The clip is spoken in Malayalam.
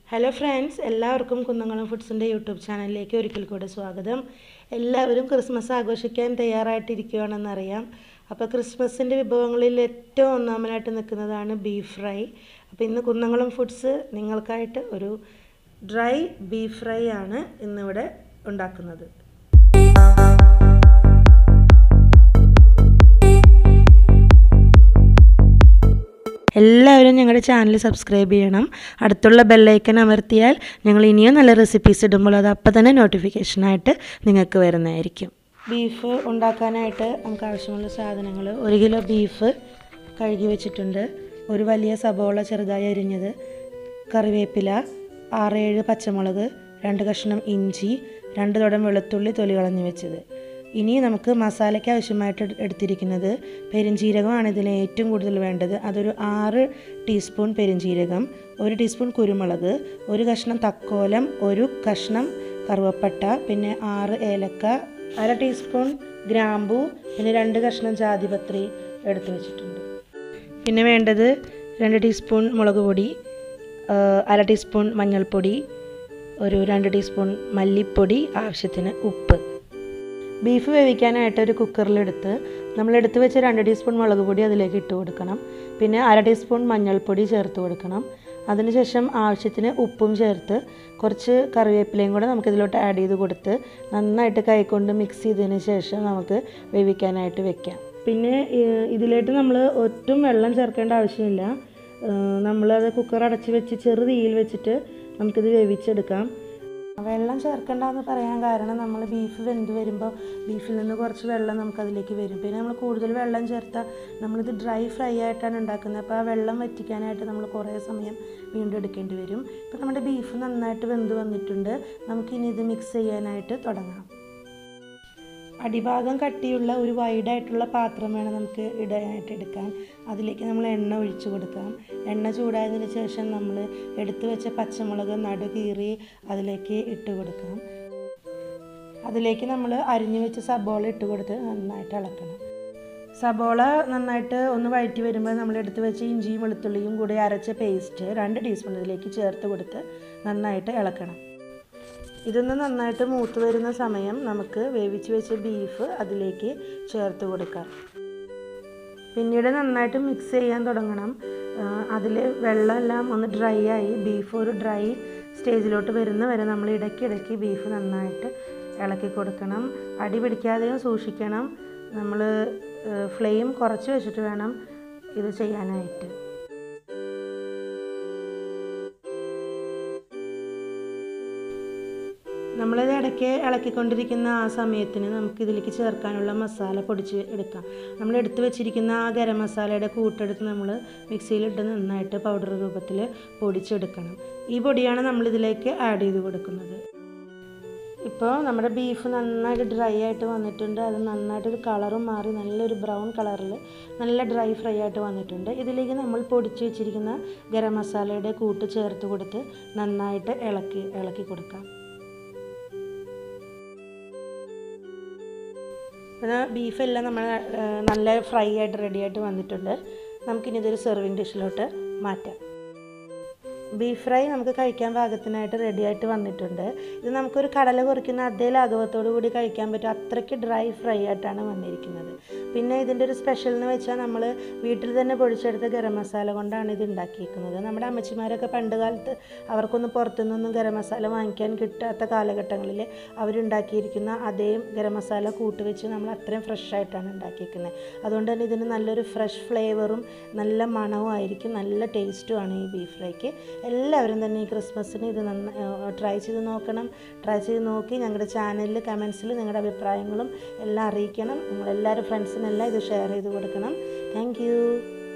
ഹലോ ഫ്രണ്ട്സ് എല്ലാവർക്കും കുന്നംകുളം ഫുഡ്സിൻ്റെ യൂട്യൂബ് ചാനലിലേക്ക് ഒരിക്കൽ കൂടെ സ്വാഗതം എല്ലാവരും ക്രിസ്മസ് ആഘോഷിക്കാൻ തയ്യാറായിട്ടിരിക്കുകയാണെന്നറിയാം അപ്പോൾ ക്രിസ്മസിൻ്റെ വിഭവങ്ങളിൽ ഏറ്റവും ഒന്നാമനായിട്ട് നിൽക്കുന്നതാണ് ബീഫ് ഫ്രൈ അപ്പോൾ ഇന്ന് കുന്നംകുളം ഫുഡ്സ് നിങ്ങൾക്കായിട്ട് ഒരു ഡ്രൈ ബീഫ് ഫ്രൈ ആണ് ഇന്നിവിടെ ഉണ്ടാക്കുന്നത് എല്ലാവരും ഞങ്ങളുടെ ചാനൽ സബ്സ്ക്രൈബ് ചെയ്യണം അടുത്തുള്ള ബെല്ലൈക്കൻ അമർത്തിയാൽ ഞങ്ങൾ ഇനിയും നല്ല റെസിപ്പീസ് ഇടുമ്പോൾ അത് അപ്പം തന്നെ നോട്ടിഫിക്കേഷനായിട്ട് നിങ്ങൾക്ക് വരുന്നതായിരിക്കും ബീഫ് ഉണ്ടാക്കാനായിട്ട് നമുക്ക് ആവശ്യമുള്ള സാധനങ്ങൾ ഒരു കിലോ ബീഫ് കഴുകി വെച്ചിട്ടുണ്ട് ഒരു വലിയ സബോള ചെറുതായി അരിഞ്ഞത് കറിവേപ്പില ആറേഴ് പച്ചമുളക് രണ്ട് കഷ്ണം ഇഞ്ചി രണ്ട് തുടം വെളുത്തുള്ളി തൊലി കളഞ്ഞു വെച്ചത് ഇനി നമുക്ക് മസാലയ്ക്ക് ആവശ്യമായിട്ട് എടുത്തിരിക്കുന്നത് പെരിഞ്ജീരകമാണ് ഇതിന് ഏറ്റവും കൂടുതൽ വേണ്ടത് അതൊരു ആറ് ടീസ്പൂൺ പെരിഞ്ജീരകം ഒരു ടീസ്പൂൺ കുരുമുളക് ഒരു കഷ്ണം തക്കോലം ഒരു കഷ്ണം കറുവപ്പട്ട പിന്നെ ആറ് ഏലക്ക അര ടീസ്പൂൺ ഗ്രാമ്പൂ പിന്നെ രണ്ട് കഷ്ണം ജാതിപത്രി എടുത്തു വെച്ചിട്ടുണ്ട് പിന്നെ വേണ്ടത് രണ്ട് ടീസ്പൂൺ മുളക് പൊടി അര ടീസ്പൂൺ മഞ്ഞൾപ്പൊടി ഒരു രണ്ട് ടീസ്പൂൺ മല്ലിപ്പൊടി ആവശ്യത്തിന് ഉപ്പ് ബീഫ് വേവിക്കാനായിട്ട് ഒരു കുക്കറിലെടുത്ത് നമ്മൾ എടുത്ത് വെച്ച രണ്ട് ടീസ്പൂൺ മുളക് പൊടി അതിലേക്ക് ഇട്ട് കൊടുക്കണം പിന്നെ അര ടീസ്പൂൺ മഞ്ഞൾപ്പൊടി ചേർത്ത് കൊടുക്കണം അതിനുശേഷം ആവശ്യത്തിന് ഉപ്പും ചേർത്ത് കുറച്ച് കറിവേപ്പിലയും കൂടെ നമുക്കിതിലോട്ട് ആഡ് ചെയ്ത് കൊടുത്ത് നന്നായിട്ട് കൈകൊണ്ട് മിക്സ് ചെയ്തതിന് ശേഷം നമുക്ക് വേവിക്കാനായിട്ട് വെക്കാം പിന്നെ ഇതിലേക്ക് നമ്മൾ ഒട്ടും വെള്ളം ചേർക്കേണ്ട ആവശ്യമില്ല നമ്മളത് കുക്കർ അടച്ച് വെച്ച് ചെറു തീയിൽ വെച്ചിട്ട് നമുക്കിത് വേവിച്ചെടുക്കാം വെള്ളം ചേർക്കണ്ടെന്ന് പറയാൻ കാരണം നമ്മൾ ബീഫ് വെന്ത് വരുമ്പോൾ ബീഫിൽ നിന്ന് കുറച്ച് വെള്ളം നമുക്കതിലേക്ക് വരും പിന്നെ നമ്മൾ കൂടുതൽ വെള്ളം ചേർത്താൽ നമ്മളിത് ഡ്രൈ ഫ്രൈ ആയിട്ടാണ് ഉണ്ടാക്കുന്നത് അപ്പോൾ ആ വെള്ളം വറ്റിക്കാനായിട്ട് നമ്മൾ കുറേ സമയം വീണ്ടും എടുക്കേണ്ടി വരും ഇപ്പോൾ നമ്മുടെ ബീഫ് നന്നായിട്ട് വെന്ത് വന്നിട്ടുണ്ട് നമുക്കിനി ഇത് മിക്സ് ചെയ്യാനായിട്ട് തുടങ്ങാം അടിഭാഗം കട്ടിയുള്ള ഒരു വൈഡായിട്ടുള്ള പാത്രം വേണം നമുക്ക് ഇടാനായിട്ട് എടുക്കാൻ അതിലേക്ക് നമ്മൾ എണ്ണ ഒഴിച്ചു കൊടുക്കാം എണ്ണ ചൂടായതിന് ശേഷം നമ്മൾ എടുത്തു വെച്ച പച്ചമുളക് നടുകീറി അതിലേക്ക് ഇട്ട് കൊടുക്കാം അതിലേക്ക് നമ്മൾ അരിഞ്ഞു വെച്ച സബോള ഇട്ട് കൊടുത്ത് നന്നായിട്ട് ഇളക്കണം സബോള നന്നായിട്ട് ഒന്ന് വഴറ്റി വരുമ്പോൾ നമ്മൾ എടുത്ത് വെച്ച ഇഞ്ചിയും വെളുത്തുള്ളിയും കൂടി അരച്ച പേസ്റ്റ് രണ്ട് ടീസ്പൂൺ ഇതിലേക്ക് ചേർത്ത് കൊടുത്ത് നന്നായിട്ട് ഇളക്കണം ഇതൊന്ന് നന്നായിട്ട് മൂത്ത് വരുന്ന സമയം നമുക്ക് വേവിച്ച് വെച്ച ബീഫ് അതിലേക്ക് ചേർത്ത് കൊടുക്കാം പിന്നീട് നന്നായിട്ട് മിക്സ് ചെയ്യാൻ തുടങ്ങണം അതിൽ വെള്ളമെല്ലാം ഒന്ന് ഡ്രൈ ആയി ബീഫ് ഒരു ഡ്രൈ സ്റ്റേജിലോട്ട് വരുന്ന വരെ നമ്മൾ ഇടയ്ക്കിടയ്ക്ക് ബീഫ് നന്നായിട്ട് ഇളക്കി കൊടുക്കണം അടി പിടിക്കാതെയും സൂക്ഷിക്കണം നമ്മൾ ഫ്ലെയിം കുറച്ച് വെച്ചിട്ട് വേണം ഇത് ചെയ്യാനായിട്ട് നമ്മളിത് ഇടയ്ക്ക് ഇളക്കിക്കൊണ്ടിരിക്കുന്ന ആ സമയത്തിന് നമുക്ക് ഇതിലേക്ക് ചേർക്കാനുള്ള മസാല പൊടിച്ച് എടുക്കാം നമ്മൾ എടുത്തു വെച്ചിരിക്കുന്ന ആ ഗരം മസാലയുടെ കൂട്ടെടുത്ത് നമ്മൾ മിക്സിയിലിട്ട് നന്നായിട്ട് പൗഡർ രൂപത്തിൽ പൊടിച്ചെടുക്കണം ഈ പൊടിയാണ് നമ്മളിതിലേക്ക് ആഡ് ചെയ്ത് കൊടുക്കുന്നത് ഇപ്പോൾ നമ്മുടെ ബീഫ് നന്നായിട്ട് ഡ്രൈ ആയിട്ട് വന്നിട്ടുണ്ട് അത് നന്നായിട്ട് കളറും മാറി നല്ലൊരു ബ്രൗൺ കളറിൽ നല്ല ഡ്രൈ ഫ്രൈ ആയിട്ട് വന്നിട്ടുണ്ട് ഇതിലേക്ക് നമ്മൾ പൊടിച്ച് വെച്ചിരിക്കുന്ന ഗരം മസാലയുടെ കൂട്ട് ചേർത്ത് കൊടുത്ത് നന്നായിട്ട് ഇളക്കി ഇളക്കി കൊടുക്കാം പിന്നെ ബീഫെല്ലാം നമ്മൾ നല്ല ഫ്രൈ ആയിട്ട് റെഡി ആയിട്ട് വന്നിട്ടുണ്ട് നമുക്കിനി ഇതൊരു സെർവിങ് ഡിഷിലോട്ട് മാറ്റാം ബീഫ് ഫ്രൈ നമുക്ക് കഴിക്കാൻ പാകത്തിനായിട്ട് റെഡി ആയിട്ട് വന്നിട്ടുണ്ട് ഇത് നമുക്കൊരു കടല കുറിക്കുന്ന അതേ ലാഘവത്തോടു കൂടി കഴിക്കാൻ പറ്റും അത്രയ്ക്ക് ഡ്രൈ ഫ്രൈ ആയിട്ടാണ് വന്നിരിക്കുന്നത് പിന്നെ ഇതിൻ്റെ ഒരു സ്പെഷ്യൽ എന്ന് വെച്ചാൽ നമ്മൾ വീട്ടിൽ തന്നെ പൊടിച്ചെടുത്ത ഗരം മസാല കൊണ്ടാണ് ഇത് ഉണ്ടാക്കിയിരിക്കുന്നത് നമ്മുടെ അമ്മച്ചിമാരൊക്കെ പണ്ട് കാലത്ത് അവർക്കൊന്നും പുറത്തുനിന്നൊന്നും ഗരം മസാല വാങ്ങിക്കാൻ കിട്ടാത്ത കാലഘട്ടങ്ങളിൽ അവരുണ്ടാക്കിയിരിക്കുന്ന അതേ ഗരം മസാല കൂട്ടുവെച്ച് നമ്മൾ അത്രയും ഫ്രഷ് ആയിട്ടാണ് ഉണ്ടാക്കിയിരിക്കുന്നത് അതുകൊണ്ട് തന്നെ ഇതിന് നല്ലൊരു ഫ്രഷ് ഫ്ലേവറും നല്ല മണവും ആയിരിക്കും നല്ല ടേസ്റ്റുമാണ് ഈ ബീഫ് ഫ്രൈക്ക് എല്ലാവരും തന്നെ ഈ ക്രിസ്മസിന് ഇത് നന്ന ട്രൈ ചെയ്ത് നോക്കണം ട്രൈ ചെയ്ത് നോക്കി ഞങ്ങളുടെ ചാനലിൽ കമൻസിൽ നിങ്ങളുടെ അഭിപ്രായങ്ങളും എല്ലാം അറിയിക്കണം നിങ്ങളെല്ലാവരും ഫ്രണ്ട്സിനെല്ലാം ഇത് ഷെയർ ചെയ്ത് കൊടുക്കണം താങ്ക്